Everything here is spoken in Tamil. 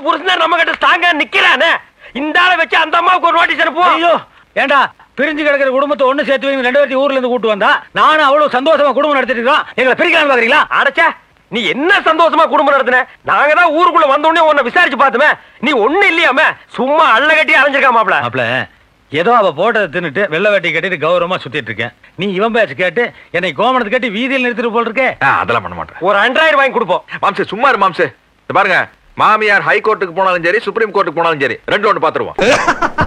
புருஷன் நம்ம கிட்ட ஸ்ட்ராங்கா நிக்கிறானே இந்த ஆளை வச்சு அந்த அம்மாவுக்கு ஒரு நோட்டீஸ் அனுப்புவோம் ஐயோ ஏண்டா பிரிஞ்சு கிடக்கிற குடும்பத்தை ஒண்ணு சேர்த்து வைங்க ரெண்டு பேர்த்தையும் ஊர்ல இருந்து கூட்டு வந்தா நானும் அவ்வளவு சந்தோஷமா குடும்பம் நடத்திட்டு இருக்கோம் எங்களை பிரிக்கலாம் பாக்குறீங்களா அடச்சே நீ என்ன சந்தோஷமா குடும்பம் நடத்தின நாங்க தான் ஊருக்குள்ள வந்த உடனே உன்னை விசாரிச்சு பார்த்துமே நீ ஒண்ணு இல்லையாமே சும்மா அள்ள கட்டி அலைஞ்சிருக்கா மாப்ள மாப்ள ஏதோ அவ போட்டதை தின்னுட்டு வெள்ளை வேட்டி கட்டிட்டு கௌரவமா சுத்திட்டு இருக்கேன் நீ இவன் பேச்சு கேட்டு என்னை கோமணத்தை கட்டி வீதியில் நிறுத்திட்டு போல் இருக்கே ஆ, அதெல்லாம் பண்ண மாட்டேன் ஒரு ஆண்ட்ராய்டு வாங்கி கொடுப்போம் மாம்சே சும்மா இரு மாம்சே இந்த பாருங்க மாமியார் ஹை கோர்ட்டுக்கு போனாலும் சரி சுப்ரீம் கோர்ட்டுக்கு போனாலும் சரி ரெண்டு ஒன்று பாத்துருவோம்